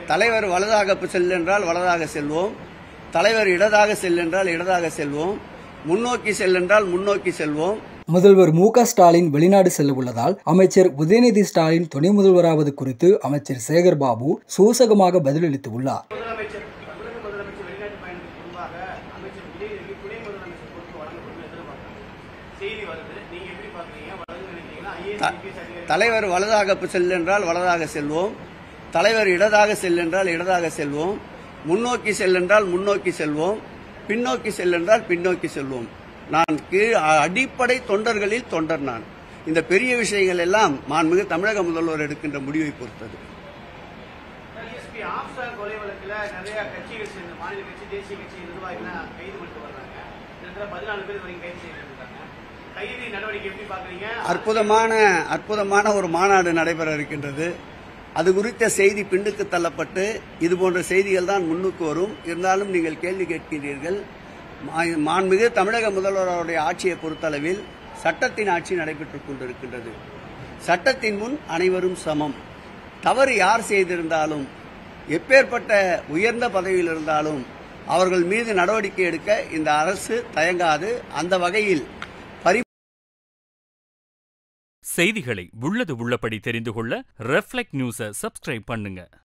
தலைவர் வலதாக செல்லென்றால் வலதாக செல்வோம் தலைவர் இடதாக செல்லென்றால் இடதாக செல்வோம் முன்னோக்கி செல்லென்றால் முன்னோக்கி செல்வோம் முதல்வர் மு க ஸ்டாலின் வெளிநாடு செல்ல உள்ளதால் அமைச்சர் உதயநிதி ஸ்டாலின் துணை முதல்வராவது குறித்து அமைச்சர் சேகர் பாபு சூசகமாக பதிலளித்துள்ளார் முதலமைச்சர் தமிழக முதலமைச்சர் வெளிநாட்டு பயணத்துக்கு முன்பாக அமைச்சர் உதயநிதிக்கு துணை முதலமைச்சர் பொறுப்பு வழங்கப்படும் எதிர்பார்க்கறாங்க செய்தி வருது நீங்க எப்படி பாக்குறீங்க வழங்க நினைக்கிறீங்களா ஐஏஎஸ் ஐபிஎஸ் அதிகாரி தலைவர் வலதாக செல்லென்றால் வலதாக செல்வோம் தலைவர் இடதாக செல்லென்றால் இடதாக செல்வோம் முன்னோக்கி செல்லென்றால் முன்னோக்கி செல்வோம் பின்னோக்கி செல்லென்றால் பின்னோக்கி செல்வோம் நான் கீழ் அடிப்படை தொண்டர்களில் தொண்டர் நான் இந்த பெரிய விஷயங்கள் எல்லாம் மாண்புமிகு தமிழக முதல்வர் எடுக்கின்ற முடிவை பொறுத்தது டிஎஸ்பி ஆப்சார் கொலை வழக்குல நிறைய கட்சிகள் சேர்ந்த மாநில கட்சி தேசிய கட்சி நிர்வாகிகள் கைது பண்ணிட்டு வர்றாங்க கிட்டத்தட்ட பதினாலு பேர் வரைக்கும் கைது செய்யப்பட்டிருக்காங்க கைது நடவடிக்கை எப்படி பாக்குறீங்க அற்புதமான அற்புதமான ஒரு மாநாடு நடைபெற இருக்கின்றது அது குறித்த செய்தி பின்னுக்கு தள்ளப்பட்டு இது போன்ற செய்திகள் தான் முன்னுக்கு வரும் இருந்தாலும் நீங்கள் கேள்வி கேட்கிறீர்கள் மா- மாண்புமிகு தமிழக முதல்வர் அவருடைய ஆட்சியை பொறுத்தளவில் சட்டத்தின் ஆட்சி நடைபெற்றுக் கொண்டிருக்கின்றது சட்டத்தின் முன் அனைவரும் சமம் தவறு யார் செய்திருந்தாலும் எப்பேற்பட்ட உயர்ந்த பதவியில் இருந்தாலும் அவர்கள் மீது நடவடிக்கை எடுக்க இந்த அரசு தயங்காது அந்த வகையில் பரி செய்திகளை உள்ளது உள்ளபடி தெரிந்து கொள்ள ரெஃப்ளெக்ட் நியூஸை சப்ஸ்கிரைப் பண்ணுங்க